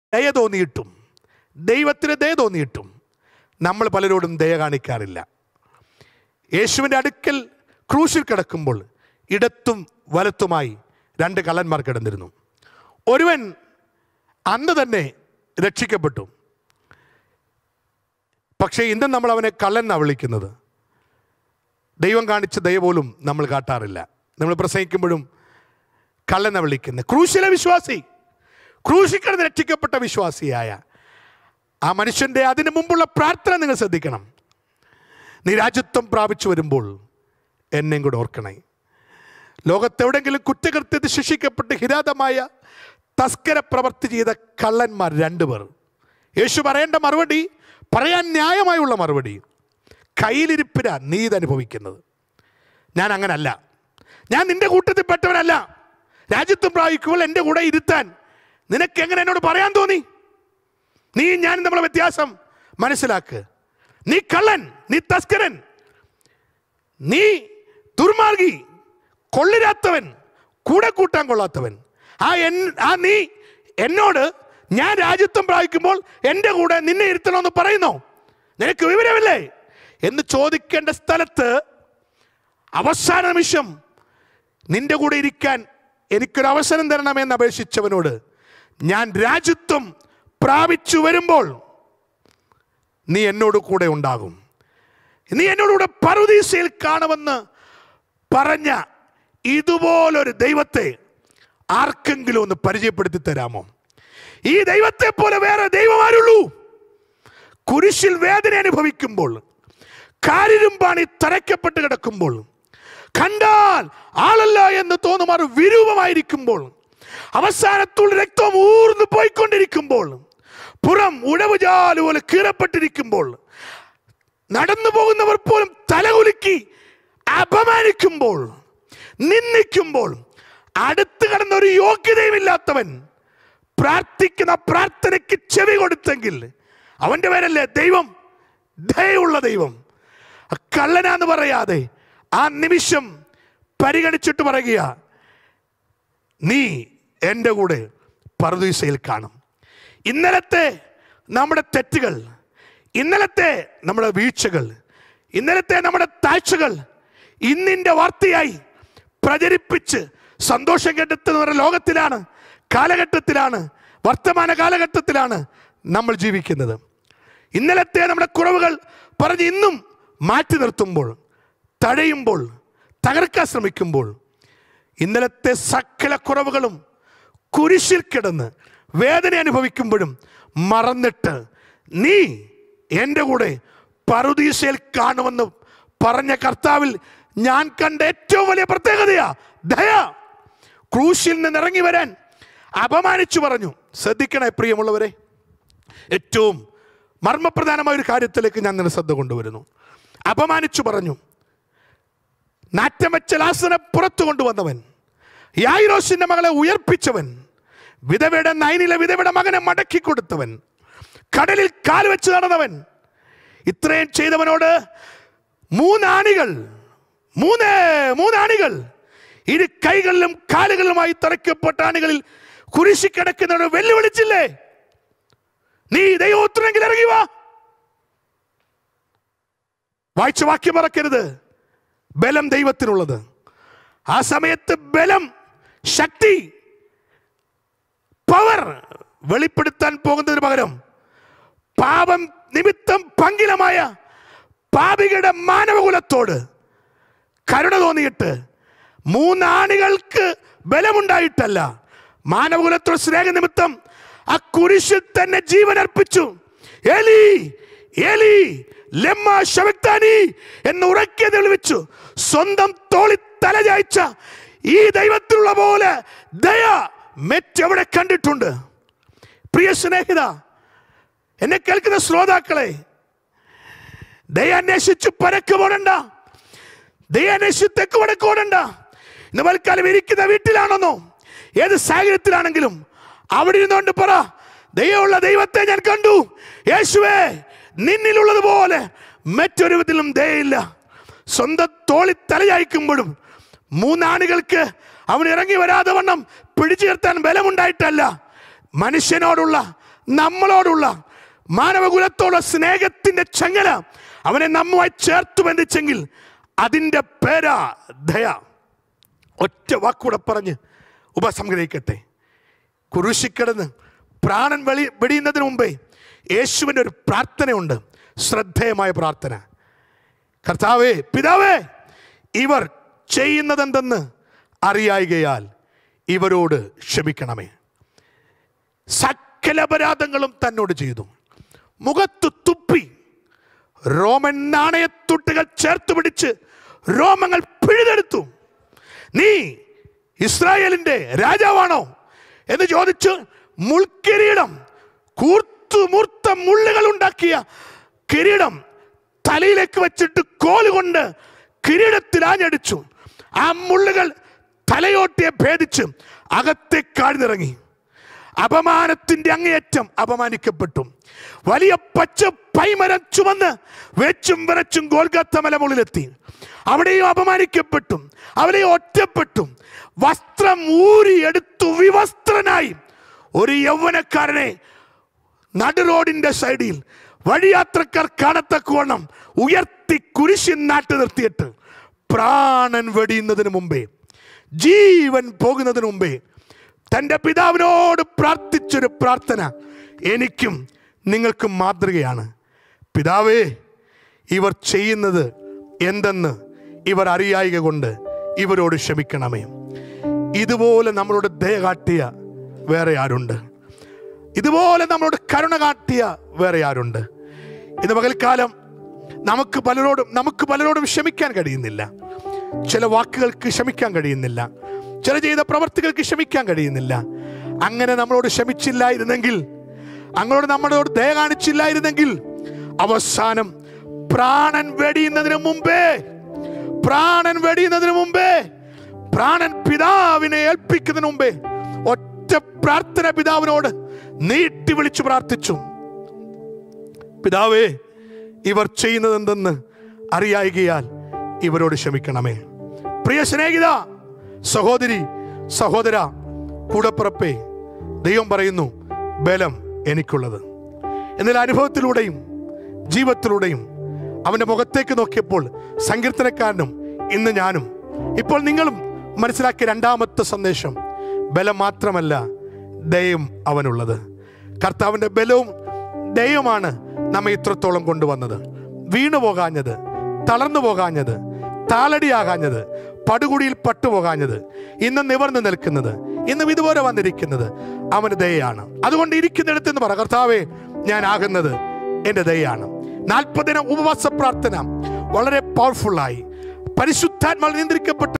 ദയ തോന്നിയിട്ടും ദൈവത്തിന് ദയ തോന്നിയിട്ടും നമ്മൾ പലരോടും ദയ കാണിക്കാറില്ല യേശുവിൻ്റെ അടുക്കൽ ക്രൂശിൽ കിടക്കുമ്പോൾ ഇടത്തും വലത്തുമായി രണ്ട് കള്ളന്മാർ കിടന്നിരുന്നു ഒരുവൻ അന്ന് തന്നെ രക്ഷിക്കപ്പെട്ടു പക്ഷേ ഇന്നും നമ്മൾ അവനെ കള്ളൻ എന്നാണ് വിളിക്കുന്നത് ദൈവം കാണിച്ച ദയ പോലും നമ്മൾ കാട്ടാറില്ല നമ്മൾ പ്രസംഗിക്കുമ്പോഴും കള്ളെന്ന വിളിക്കുന്നത് ക്രൂശിലെ വിശ്വാസി ക്രൂശിക്കിടന്ന് രക്ഷിക്കപ്പെട്ട വിശ്വാസിയായ ആ മനുഷ്യൻ്റെ അതിനു മുമ്പുള്ള പ്രാർത്ഥന നിങ്ങൾ ശ്രദ്ധിക്കണം നീ രാജ്യത്വം പ്രാപിച്ചു വരുമ്പോൾ എന്നെയും കൂടെ ഓർക്കണേ ലോകത്തെവിടെങ്കിലും കുറ്റകൃത്യത്തിൽ ശിക്ഷിക്കപ്പെട്ട് ഹിരാതമായ തസ്കര പ്രവർത്തി ചെയ്ത കള്ളന്മാർ രണ്ടുപേർ യേശു പറയേണ്ട മറുപടി പറയാൻ ന്യായമായുള്ള മറുപടി കയ്യിലിരിപ്പിനാ നീ ഇത് അനുഭവിക്കുന്നത് ഞാൻ അങ്ങനല്ല ഞാൻ നിന്റെ കൂട്ടത്തിൽ പെട്ടവനല്ല രാജ്യത്വം പ്രാപിക്കുമ്പോൾ എൻ്റെ കൂടെ ഇരുത്താൻ നിനക്ക് എങ്ങനെ എന്നോട് പറയാൻ തോന്നി നീ ഞാൻ നമ്മളെ വ്യത്യാസം മനസ്സിലാക്ക് നീ കള്ളൻ നീ തസ്കരൻ നീ ദുർമാർഗി കൊള്ളിരാത്തവൻ കൂടെ കൂട്ടാൻ കൊള്ളാത്തവൻ ആ എൻ ആ നീ എന്നോട് ഞാൻ രാജ്യത്വം പ്രാപിക്കുമ്പോൾ എൻ്റെ കൂടെ നിന്നെ ഇരുത്തണമെന്ന് പറയുന്നോ നിനക്ക് വിവരമില്ലേ എന്ന് ചോദിക്കേണ്ട സ്ഥലത്ത് അവസാന നിമിഷം നിന്റെ കൂടെ ഇരിക്കാൻ എനിക്കൊരു അവസരം തരണമെന്ന് അപേക്ഷിച്ചവനോട് ഞാൻ രാജ്യത്വം പ്രാപിച്ചു വരുമ്പോൾ നീ എന്നോട് കൂടെ ഉണ്ടാകും നീ എന്നോടുകൂടെ പറുദീസയിൽ കാണുമെന്ന് പറഞ്ഞ ഇതുപോലൊരു ദൈവത്തെ ആർക്കെങ്കിലും ഒന്ന് പരിചയപ്പെടുത്തി തരാമോ ഈ ദൈവത്തെ പോലെ വേറെ ദൈവമാരുള്ളൂ കുരിശിൽ വേദന അനുഭവിക്കുമ്പോൾ കാരിരുമ്പാണി തറയ്ക്കപ്പെട്ട് കിടക്കുമ്പോൾ കണ്ടാൽ ആളല്ല എന്ന് തോന്നുമാർ വിരൂപമായിരിക്കുമ്പോൾ അവസാനത്തുള്ള രക്തം ഊർന്നു പോയിക്കൊണ്ടിരിക്കുമ്പോൾ പുറം ഉഴവുചാല് പോലെ കീറപ്പെട്ടിരിക്കുമ്പോൾ നടന്നു പോകുന്നവർ പോലും തലകുലുക്കി അപമാനിക്കുമ്പോൾ നിന്ദിക്കുമ്പോൾ അടുത്ത് കടന്ന ഒരു യോഗ്യതയുമില്ലാത്തവൻ പ്രാർത്ഥിക്കുന്ന പ്രാർത്ഥനയ്ക്ക് ചെവി കൊടുത്തെങ്കിൽ അവന്റെ പേരല്ലേ ദൈവം ദയുള്ള ദൈവം ആ കള്ളനാന്ന് പറയാതെ ആ നിമിഷം പരിഗണിച്ചിട്ട് പറയുക നീ എൻ്റെ കൂടെ പറുദീസയിൽ കാണും ഇന്നലത്തെ നമ്മുടെ തെറ്റുകൾ ഇന്നലത്തെ നമ്മുടെ വീഴ്ചകൾ ഇന്നലത്തെ നമ്മുടെ താഴ്ചകൾ ഇന്നിൻ്റെ വാർത്തയായി പ്രചരിപ്പിച്ച് സന്തോഷം കെട്ടുന്ന ലോകത്തിലാണ് കാലഘട്ടത്തിലാണ് വർത്തമാന കാലഘട്ടത്തിലാണ് നമ്മൾ ജീവിക്കുന്നത് ഇന്നലത്തെ നമ്മുടെ കുറവുകൾ പറഞ്ഞ് ഇന്നും മാറ്റി നിർത്തുമ്പോൾ തഴയുമ്പോൾ തകർക്കാൻ ശ്രമിക്കുമ്പോൾ ഇന്നലത്തെ സകല കുറവുകളും കുരിശിൽ കിടന്ന് വേദന അനുഭവിക്കുമ്പോഴും മറന്നിട്ട് നീ എൻ്റെ കൂടെ പറുദീസയിൽ കാണുമെന്ന് പറഞ്ഞ കർത്താവിൽ ഞാൻ കണ്ട ഏറ്റവും വലിയ പ്രത്യേകതയാ ദയ ക്രൂശിൽ നിന്ന് ഇറങ്ങി വരാൻ അപമാനിച്ചു പറഞ്ഞു ശ്രദ്ധിക്കണേ പ്രിയമുള്ളവരെ ഏറ്റവും മർമ്മപ്രധാനമായ ഒരു കാര്യത്തിലേക്ക് ഞാൻ നിന്നെ ശ്രദ്ധ കൊണ്ടുവരുന്നു അപമാനിച്ചു പറഞ്ഞു നാറ്റം വെച്ച ലാസനെ പുറത്തു കൊണ്ടുവന്നവൻ യായിരോസിന്റെ മകളെ ഉയർപ്പിച്ചവൻ വിധവയുടെ നൈനിലെ വിധവയുടെ മകനെ മടക്കി കൊടുത്തവൻ കടലിൽ കാൽ വെച്ച് നടന്നവൻ ഇത്രയും ചെയ്തവനോട് മൂന്നാണികൾ മൂന്ന് മൂന്നാണികൾ ഇരു കൈകളിലും കാലുകളിലുമായി തറയ്ക്കപ്പെട്ട ആണികളിൽ കുരിശി കിടക്കുന്നവരോട് വെല്ലുവിളിച്ചില്ലേ നീ ദൈവോത്തരെങ്കിൽ ഇറങ്ങി വാ വായിച്ച വാക്യം മറക്കരുത് ബലം ദൈവത്തിനുള്ളത് ആ സമയത്ത് ബലം ശക്തി പവർ വെളിപ്പെടുത്താൻ പോകുന്നതിന് പകരം പാപം നിമിത്തം പങ്കിലമായ പാപികളുടെ മാനവകുലത്തോട് കരുണ തോന്നിയിട്ട് മൂന്നാണികൾക്ക് ബലമുണ്ടായിട്ടല്ല മാനവകുലത്തോട് സ്നേഹനിമിത്തം ആ കുരിശിൽ തന്നെ ജീവൻ അർപ്പിച്ചു എലി എലി ലെമ്മ ശവക്താനി എന്ന് ഉറക്കെ തെളിവിച്ചു സ്വന്തം തോളി തലചായ്ച്ച ഈ ദൈവത്തിലുള്ള പോലെ ദയ മെറ്റെവിടെ കണ്ടിട്ടുണ്ട് പ്രിയ സ്നേഹിത എന്നെ കേൾക്കുന്ന ശ്രോതാക്കളെ ദയ അന്വേഷിച്ച് പരക്ക് പോടണ്ട ദയ അന്വേഷിച്ച് തെക്ക് വടക്ക് ഓടണ്ട ഇന്ന് വൽക്കാലം ഇരിക്കുന്ന വീട്ടിലാണെന്നോ ഏത് സാഹചര്യത്തിലാണെങ്കിലും അവിടെ ഇരുന്നുകൊണ്ട് പറ ദയുള്ള ദൈവത്തെ ഞാൻ കണ്ടു യേശുവേ നിന്നിലുള്ളത് പോലെ മറ്റൊരു വിധത്തിലും ദയയില്ല സ്വന്തം തോളി തലയായിക്കുമ്പോഴും മൂന്നാണികൾക്ക് അവൻ ഇറങ്ങി വരാതെ വണ്ണം പിടിച്ചു നിർത്താൻ ബലമുണ്ടായിട്ടല്ല മനുഷ്യനോടുള്ള നമ്മളോടുള്ള മാനവകുലത്തോടുള്ള സ്നേഹത്തിന്റെ ചങ്ങല അവനെ നമ്മുമായി ചേർത്ത് ബന്ധിച്ചെങ്കിൽ അതിൻ്റെ പേരാ ദയ ഒറ്റ വാക്കൂടെ പറഞ്ഞ് ഉപസംഗ്രഹിക്കട്ടെ കുരിശിക്കിടന്ന് പ്രാണൻ വെളി വെടിയുന്നതിന് മുമ്പേ യേശുവിൻ്റെ ഒരു പ്രാർത്ഥനയുണ്ട് ശ്രദ്ധേയമായ പ്രാർത്ഥന കർത്താവേ പിതാവേ ഇവർ ചെയ്യുന്നതെന്തെന്ന് അറിയായികയാൽ ഇവരോട് ക്ഷമിക്കണമേ സകല അപരാധങ്ങളും തന്നോട് ചെയ്തു മുഖത്ത് തുപ്പി റോമൻ നാണയത്തുട്ടുകൾ ചേർത്ത് പിടിച്ച് രോമങ്ങൾ പിഴുതെടുത്തു നീ ഇസ്രായേലിന്റെ രാജാവാണോ എന്ന് ചോദിച്ച് മുൾക്കിരീടം കൂർത്തുമൂർത്ത മുള്ളുകൾ ഉണ്ടാക്കിയ കിരീടം തലയിലേക്ക് വെച്ചിട്ട് കോലുകൊണ്ട് കിരീടത്തിൽ ആഞ്ഞടിച്ചു ആ മുള്ളുകൾ തലയോട്ടിയെ ഭേദിച്ച് അകത്തെ കാഴ്ന്നിറങ്ങി അപമാനത്തിന്റെ അങ്ങേയറ്റം അപമാനിക്കപ്പെട്ടു വലിയ പച്ച പൈമരം ചുമന്ന് വെച്ചും വിറച്ചും ഗോൽഗത്ത മലമുകളിലെത്തി അവിടെയും അപമാനിക്കപ്പെട്ടു അവിടെയും ഒറ്റപ്പെട്ടു വസ്ത്രം ഊരിയെടുത്തു വിവസ്ത്രനായി ഒരു യൗവനക്കാരനെ നടു റോഡിന്റെ സൈഡിൽ വഴിയാത്രക്കാർ കാണത്തക്കവണ്ണം ഉയർത്തി കുരിശിൻ നാട്ട് നിർത്തിയിട്ട് പ്രാണൻ വെടിയുന്നതിന് മുമ്പേ ജീവൻ പോകുന്നതിന് മുമ്പേ തൻ്റെ പിതാവിനോട് പ്രാർത്ഥിച്ചൊരു പ്രാർത്ഥന എനിക്കും നിങ്ങൾക്കും മാതൃകയാണ് പിതാവേ ഇവർ ചെയ്യുന്നത് എന്തെന്ന് ഇവർ അറിയായിക കൊണ്ട് ഇവരോട് ക്ഷമിക്കണമേ ഇതുപോലെ നമ്മളോട് ദയ കാട്ടിയ വേറെ ആരുണ്ട് ഇതുപോലെ നമ്മളോട് കരുണ കാട്ടിയ വേറെ ആരുണ്ട് ഇന്ന് പകൽക്കാലം നമുക്ക് പലരോടും നമുക്ക് പലരോടും ക്ഷമിക്കാൻ കഴിയുന്നില്ല ചില വാക്കുകൾക്ക് ക്ഷമിക്കാൻ കഴിയുന്നില്ല ചില ചെയ്ത പ്രവർത്തികൾക്ക് ക്ഷമിക്കാൻ കഴിയുന്നില്ല അങ്ങനെ നമ്മളോട് ക്ഷമിച്ചില്ലായിരുന്നെങ്കിൽ അങ്ങോട്ട് നമ്മളോട് ദയ കാണിച്ചില്ലായിരുന്നെങ്കിൽ അവസാനം പ്രാണൻ വെടിയുന്നതിന് മുമ്പേ പ്രാണൻ വെടിയുന്നതിന് മുമ്പേ പ്രാണൻ പിതാവിനെ ഏൽപ്പിക്കുന്നതിന് മുമ്പേ ഒറ്റ പ്രാർത്ഥന പിതാവിനോട് നീട്ടി വിളിച്ചു പ്രാർത്ഥിച്ചു പിതാവേ ഇവർ ചെയ്യുന്നത് എന്തെന്ന് അറിയായികയാൽ ഇവരോട് ക്ഷമിക്കണമേ പ്രിയ സ്നേഹിത സഹോദരി സഹോദര കൂടപ്പിറപ്പേ ദൈവം പറയുന്നു ബലം എനിക്കുള്ളത് എന്നാൽ അനുഭവത്തിലൂടെയും ജീവിതത്തിലൂടെയും അവന്റെ മുഖത്തേക്ക് നോക്കിയപ്പോൾ സങ്കീർത്തനക്കാരനും ഇന്ന് ഞാനും ഇപ്പോൾ നിങ്ങളും മനസ്സിലാക്കിയ രണ്ടാമത്തെ സന്ദേശം ബലം മാത്രമല്ല ദയം അവനുള്ളത് കർത്താവിന്റെ ബലവും ദയവുമാണ് നമ്മെ ഇത്രത്തോളം കൊണ്ടുവന്നത് വീണു പോകാഞ്ഞത് തളർന്നു പോകാഞ്ഞത് താളടിയാകാഞ്ഞത് പടുകുടിയിൽ പട്ടുപോകാഞ്ഞത് ഇന്ന് നിവർന്നു നിൽക്കുന്നത് ഇന്നും ഇതുപോലെ വന്നിരിക്കുന്നത് അവന് ദയയാണ് അതുകൊണ്ട് ഇരിക്കുന്നിടത്ത് എന്ന് പറ കർത്താവേ ഞാൻ ആകുന്നത് എൻ്റെ ദയയാണ് നാൽപ്പതിനം ഉപവാസ പ്രാർത്ഥന വളരെ പവർഫുള്ളായി പരിശുദ്ധാത്മാ നിയന്ത്രിക്കപ്പെട്ട